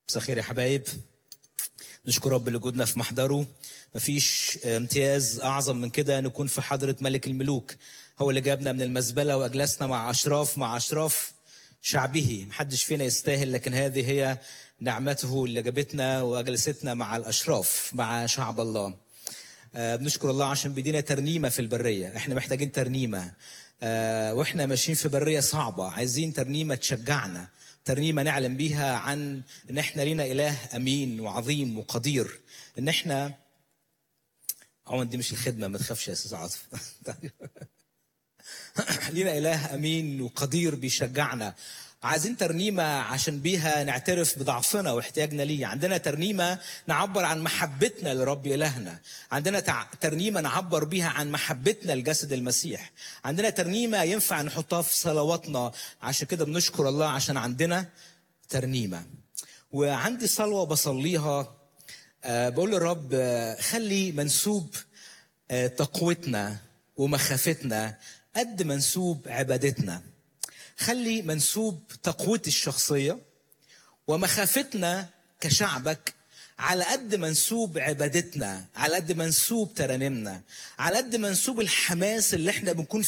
مساء الخير يا حبايب نشكر رب لوجودنا في محضره مفيش امتياز اعظم من كده نكون في حضره ملك الملوك هو اللي جابنا من المزبله واجلسنا مع اشراف مع اشراف شعبه محدش فينا يستاهل لكن هذه هي نعمته اللي جابتنا واجلستنا مع الاشراف مع شعب الله آه، بنشكر الله عشان بيدينا ترنيمه في البريه احنا محتاجين ترنيمه آه، واحنا ماشيين في بريه صعبه عايزين ترنيمه تشجعنا ترنيمه نعلم بيها عن ان احنا لينا اله امين وعظيم وقدير ان احنا عموما دي مش الخدمه ما تخافش يا استاذ عاطف لينا اله امين وقدير بيشجعنا عايزين ترنيمة عشان بيها نعترف بضعفنا واحتياجنا ليه عندنا ترنيمة نعبر عن محبتنا لرب إلهنا عندنا تع... ترنيمة نعبر بيها عن محبتنا لجسد المسيح عندنا ترنيمة ينفع نحطها في صلواتنا عشان كده بنشكر الله عشان عندنا ترنيمة وعندي صلوة بصليها آه، بقول للرب آه، خلي منسوب آه، تقوتنا ومخافتنا قد منسوب عبادتنا خلي منسوب تقوتي الشخصية ومخافتنا كشعبك على قد منسوب عبادتنا على قد منسوب ترانيمنا على قد منسوب الحماس اللي احنا بنكون